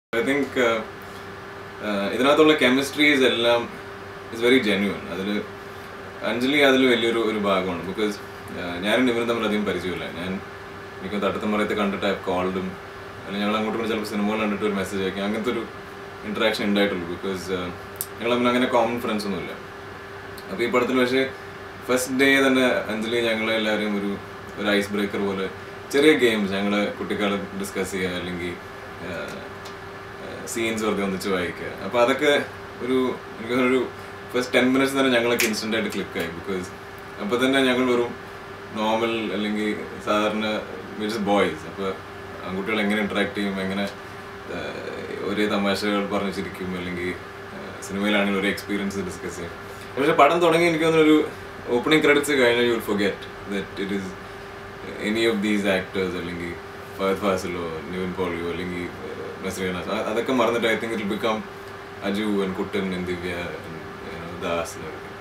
I think ഇതിനകത്തുള്ള കെമിസ്ട്രീസ് എല്ലാം it's very genuine അതിൽ അഞ്ജലി അതിൽ വലിയൊരു ഒരു ഭാഗമാണ് ബിക്കോസ് ഞാനും ഇവരും തമ്മിൽ അധികം പരിചയമില്ല ഞാൻ എനിക്ക് തട്ടത്തമറയത്ത് കണ്ടിട്ട് ഐ കോൾഡും അല്ലെങ്കിൽ ഞങ്ങൾ അങ്ങോട്ടും ഇങ്ങോട്ടും ചിലപ്പോൾ സിനിമകൾ കണ്ടിട്ട് ഒരു മെസ്സേജ് അയക്കും അങ്ങനത്തെ ഒരു ഇൻട്രാക്ഷൻ ഉണ്ടായിട്ടുള്ളൂ ബിക്കോസ് ഞങ്ങൾ തമ്മിൽ അങ്ങനെ കോമൺ ഫ്രണ്ട്സ് ഒന്നുമില്ല അപ്പോൾ ഈ പടത്തിൽ പക്ഷേ ഫസ്റ്റ് ഡേ തന്നെ അഞ്ജലി ഞങ്ങളെല്ലാവരും ഒരു ഒരു ഐസ് ബ്രേക്കർ പോലെ ചെറിയ ഗെയിംസ് ഞങ്ങൾ കുട്ടിക്കാലം ഡിസ്കസ് ചെയ്യുക അല്ലെങ്കിൽ സീൻസ് വെറുതെ ഒന്നിച്ച് വായിക്കുക അപ്പോൾ അതൊക്കെ ഒരു എനിക്ക് തോന്നുന്നു ഒരു ഫസ്റ്റ് ടെൻ മിനിറ്റ്സ് തന്നെ ഞങ്ങളൊക്കെ ഇൻസ്റ്റൻ്റ് ആയിട്ട് ക്ലിക്കായി ബിക്കോസ് അപ്പോൾ തന്നെ ഞങ്ങൾ വെറും നോർമൽ അല്ലെങ്കിൽ സാധാരണ മീൻസ് ബോയ്സ് അപ്പോൾ ആൺകുട്ടികൾ എങ്ങനെ ഇൻട്രാക്ട് ചെയ്യും എങ്ങനെ ആഹ്, ഒരേ തമാശകൾ പറഞ്ഞ് ചിരിക്കും അല്ലെങ്കിൽ സിനിമയിലാണെങ്കിൽ ഒരു എക്സ്പീരിയൻസ് ഡിസ്കസ് ചെയ്യും പക്ഷെ പടം തുടങ്ങി എനിക്ക് തോന്നുന്നു ഒരു ഓപ്പണിംഗ് ക്രെഡിറ്റ്സ് കഴിഞ്ഞാൽ you will forget that it is any of these actors അല്ലെങ്കിൽ ഫഹദ് ഫാസിലോ നിവിൻ പോളിയോ അല്ലെങ്കിൽ നസ്രീന അതൊക്കെ മറന്നിട്ട് I think it become Aju and Kuttan and Divya and, you know, Das and everything.